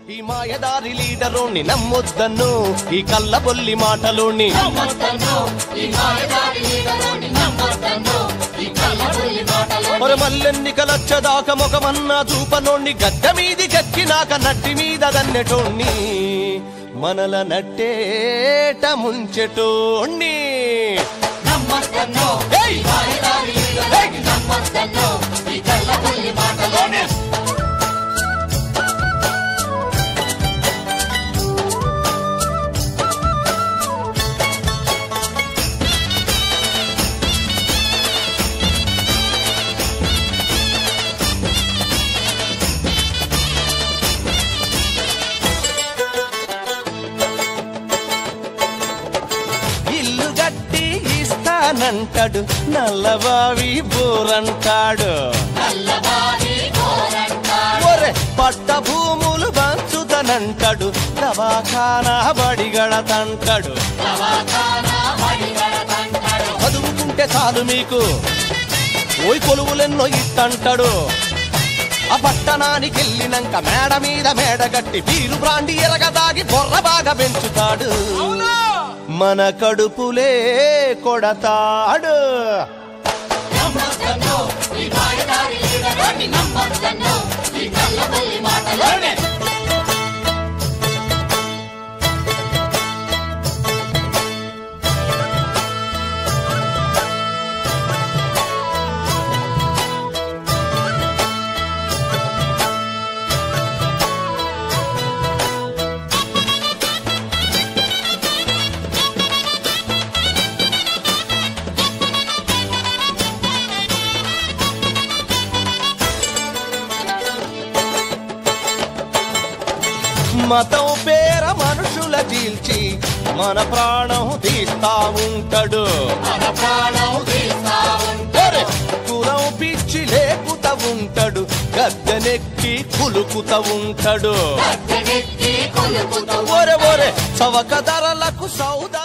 ఈ మాయదారి లీడరుని నమ్మొద్దన్ను ఈ కళ్ళబొల్లి మాటలోని మరి మల్లెన్నికలొచ్చదాక ముఖమన్నా చూపనోణ్ణి గద్దె మీది గక్కినాక నట్టి మీద దన్నెటోణ్ణి మనల నట్టేట ముంచెటోణ్ణి ఏయ్! ఏయ్! ఇల్లు గట్టి ఇస్తానంటాడు నల్లబావి బోరంటాడు ఒరే పట్ట భూములు పంచుతనంటాడు దవాఖానా బడిగడతంటాడు చదువుకుంటే చాలు మీకు ఓయ్ కొలువులెన్నో ఇట్టంటాడు ఆ పట్టణానికి వెళ్ళినాక మేడ మీద మేడ గట్టి వీరు బ్రాండి ఎరగదాగి బొర్ర బాగా పెంచుతాడు మన కడుపులే కొడతాడు మతం పేర మనుషుల చీల్చి మన ప్రాణం తీస్తా ఉంటాడు ఒరే, కులం పిచ్చి లేపుతా ఉంటాడు గద్దెనెక్కి కులుకుతా ఉంటాడు ఒరే ఒరే చవక ధరలకు సౌదా